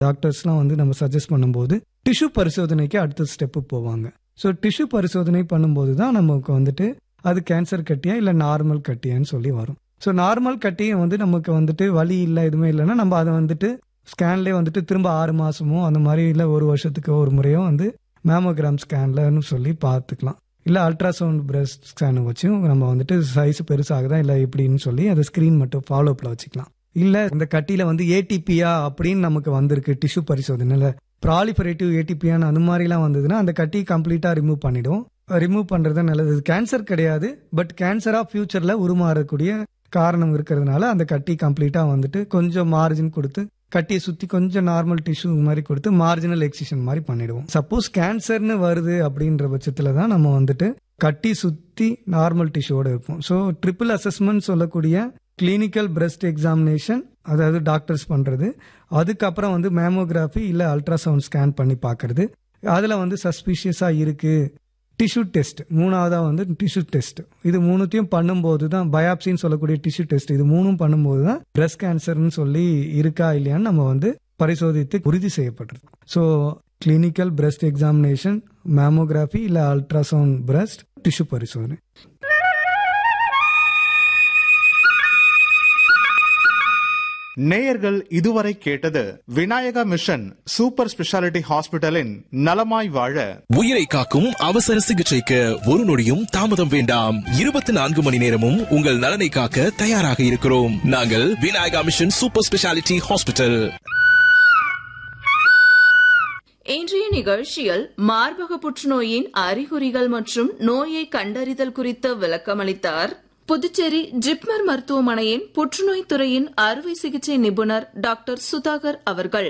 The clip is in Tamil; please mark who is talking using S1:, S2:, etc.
S1: டாக்டர்ஸ்லாம் வந்து நம்ம சஜஸ்ட் பண்ணும்போது டிஷ்யூ பரிசோதனைக்கு அடுத்த ஸ்டெப்பு போவாங்க ஸோ டிஷ்யூ பரிசோதனை பண்ணும்போது தான் நமக்கு வந்துட்டு அது கேன்சர் கட்டியா இல்லை நார்மல் கட்டியான்னு சொல்லி வரும் ஸோ நார்மல் கட்டியை வந்து நமக்கு வந்துட்டு வலி இல்லை எதுவுமே இல்லைன்னா நம்ம அதை வந்துட்டு ஸ்கேன்லேயே வந்துட்டு திரும்ப ஆறு மாசமோ அந்த மாதிரி இல்லை ஒரு வருஷத்துக்கு ஒரு முறையோ வந்து மேமோகிராம் ஸ்கேன்லன்னு சொல்லி பார்த்துக்கலாம் இல்லை அல்ட்ராசவுண்ட் பிரஸ்ட் ஸ்கேனை வச்சும் நம்ம வந்துட்டு சைஸ் பெருசாகுதா இல்லை எப்படின்னு சொல்லி அதை ஸ்க்ரீன் மட்டும் ஃபாலோ அப்பில் வச்சுக்கலாம் இல்லை இந்த கட்டியில் வந்து ஏடிபியா அப்படின்னு நமக்கு வந்திருக்கு டிஷ்யூ பரிசோதனையில் ப்ராலிஃபரேட்டிவ் ஏடிபியான்னு அந்த மாதிரிலாம் வந்ததுன்னா அந்த கட்டி கம்ப்ளீட்டாக ரிமூவ் பண்ணிடும் ரிமூவ் பண்ணுறது நல்லது கேன்சர் கிடையாது பட் கேன்சராக ஃபியூச்சரில் உருமாறக்கூடிய காரணம் இருக்கிறதுனால அந்த கட்டி கம்ப்ளீட்டாக வந்துட்டு கொஞ்சம் மார்ஜின் கொடுத்து கட்டியை சுற்றி கொஞ்சம் நார்மல் டிஷ்யூ மாதிரி கொடுத்து மார்ஜினல் எக்ஸிஷன் மாதிரி பண்ணிடுவோம் சப்போஸ் கேன்சர்னு வருது அப்படின்ற பட்சத்தில் தான் நம்ம வந்துட்டு கட்டி சுற்றி நார்மல் டிஷ்யூவோட இருப்போம் ஸோ ட்ரிபிள் அசஸ்மெண்ட் சொல்லக்கூடிய கிளினிக்கல் பிரஸ்ட் எக்ஸாமினேஷன் அதாவது டாக்டர்ஸ் பண்ணுறது அதுக்கப்புறம் வந்து மேமோகிராஃபி இல்லை அல்ட்ராசவுண்ட் ஸ்கேன் பண்ணி பார்க்கறது அதில் வந்து சஸ்பிஷியஸாக இருக்குது டிஷ்யூ டெஸ்ட் மூணாவதாக வந்து டிஷ்யூ டெஸ்ட் இது மூணுத்தையும் பண்ணும்போது தான் பயாப்சின்னு சொல்லக்கூடிய டிஷ்யூ டெஸ்ட் இது மூணும் பண்ணும்போது தான் பிரஸ்ட் கேன்சர்னு சொல்லி இருக்கா இல்லையான்னு நம்ம வந்து பரிசோதித்து உறுதி செய்யப்படுறது so clinical breast examination mammography இல்லை அல்ட்ராசவுண்ட் பிரஸ்ட் டிஷ்யூ பரிசோதனை
S2: நேயர்கள் இதுவரை கேட்டது விநாயகா மிஷன் சூப்பர் ஸ்பெஷாலிட்டி ஹாஸ்பிட்டலின் நலமாய் வாழ
S3: உயிரை காக்கும் அவசர சிகிச்சைக்கு ஒரு நொடியும் தாமதம் வேண்டாம் இருபத்தி நான்கு மணி நேரமும் உங்கள் நலனை காக்க தயாராக இருக்கிறோம் நாங்கள் Vinayaka mission super speciality hospital
S4: இன்றைய நிகழ்ச்சியில் மார்பக புற்றுநோயின் அறிகுறிகள் மற்றும் நோயை கண்டறிதல் குறித்து விளக்கமளித்தார் புதுச்சேரி ஜிப்மர் மருத்துவமனையின் புற்றுநோய் துறையின் அறுவை சிகிச்சை நிபுணர் டாக்டர் சுதாகர் அவர்கள்